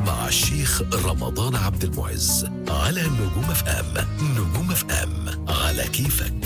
مع الشيخ رمضان عبد المعز على نجوم اف ام نجوم اف ام على كيفك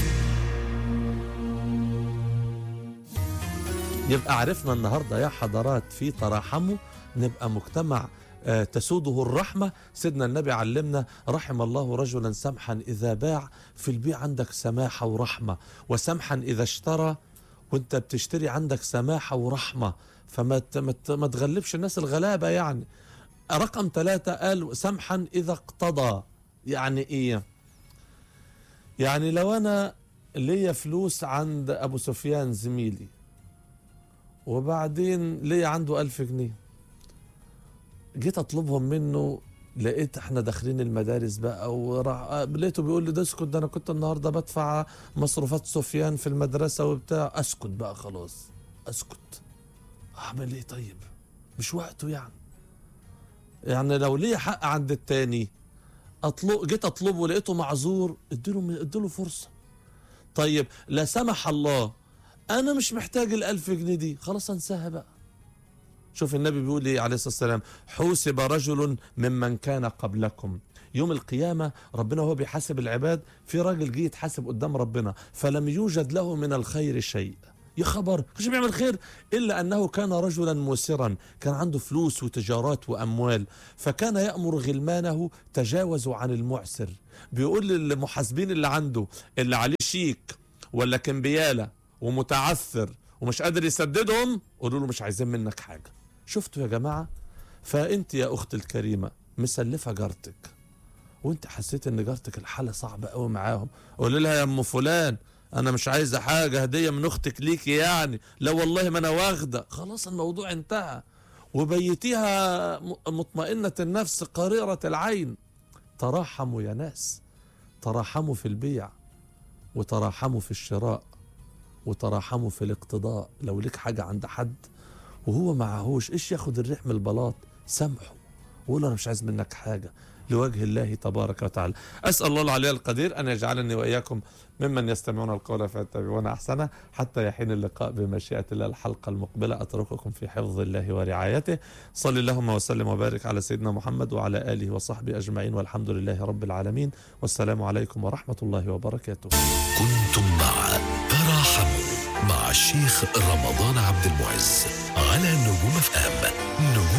يبقى عرفنا النهارده يا حضرات في تراحموا نبقى مجتمع آه، تسوده الرحمة سيدنا النبي علمنا رحم الله رجلا سمحا إذا باع في البيع عندك سماحة ورحمة وسمحا إذا اشترى وانت بتشتري عندك سماحة ورحمة فما ت- ما ت- ما تغلبش الناس الغلابة يعني رقم ثلاثة قال سمحا إذا اقتضى يعني إيه يعني لو أنا ليا فلوس عند أبو سفيان زميلي وبعدين ليا عنده ألف جنيه جيت أطلبهم منه لقيت احنا داخلين المدارس بقى وراح لقيته بيقول لي ده اسكت ده انا كنت النهارده بدفع مصروفات سفيان في المدرسه وبتاع اسكت بقى خلاص اسكت اعمل ايه طيب مش وقته يعني يعني لو ليا حق عند التاني اطلب جيت اطلبه لقيته معذور اديله اديله فرصه طيب لا سمح الله انا مش محتاج الالف جنيه دي خلاص انساها بقى شوف النبي بيقول ايه عليه الصلاه والسلام حوسب رجل ممن كان قبلكم يوم القيامة ربنا وهو بيحاسب العباد في راجل جه يتحاسب قدام ربنا فلم يوجد له من الخير شيء يا خبر مش بيعمل خير إلا أنه كان رجلا موسرا كان عنده فلوس وتجارات وأموال فكان يأمر غلمانه تجاوزوا عن المعسر بيقول للمحاسبين اللي عنده اللي عليه شيك ولا كمبيالة ومتعثر ومش قادر يسددهم قولوا له مش عايزين منك حاجة شفتوا يا جماعة فأنت يا أختي الكريمة مسلفة جارتك وانت حسيت ان جارتك الحالة صعبة قوي معاهم قول لها يا ام فلان انا مش عايزة حاجة هدية من اختك ليكي يعني لا والله ما انا واخدة خلاص الموضوع انتهى وبيتيها م- مطمئنة النفس قريرة العين تراحموا يا ناس تراحموا في البيع وتراحموا في الشراء وتراحموا في الاقتضاء لو ليك حاجة عند حد وهو معهوش ايش ياخد الريح من البلاط سامحه وقول انا مش عايز منك حاجة لوجه الله تبارك وتعالى أسأل الله العلي القدير أن يجعلني وإياكم ممن يستمعون القول فيتبعون أحسنه حتى يحين اللقاء بمشيئة الله الحلقة المقبلة أترككم في حفظ الله ورعايته صل اللهم وسلم وبارك على سيدنا محمد وعلى آله وصحبه أجمعين والحمد لله رب العالمين والسلام عليكم ورحمة الله وبركاته كنتم مع تراحموا مع الشيخ رمضان عبد المعز على نجوم اف ام نجوم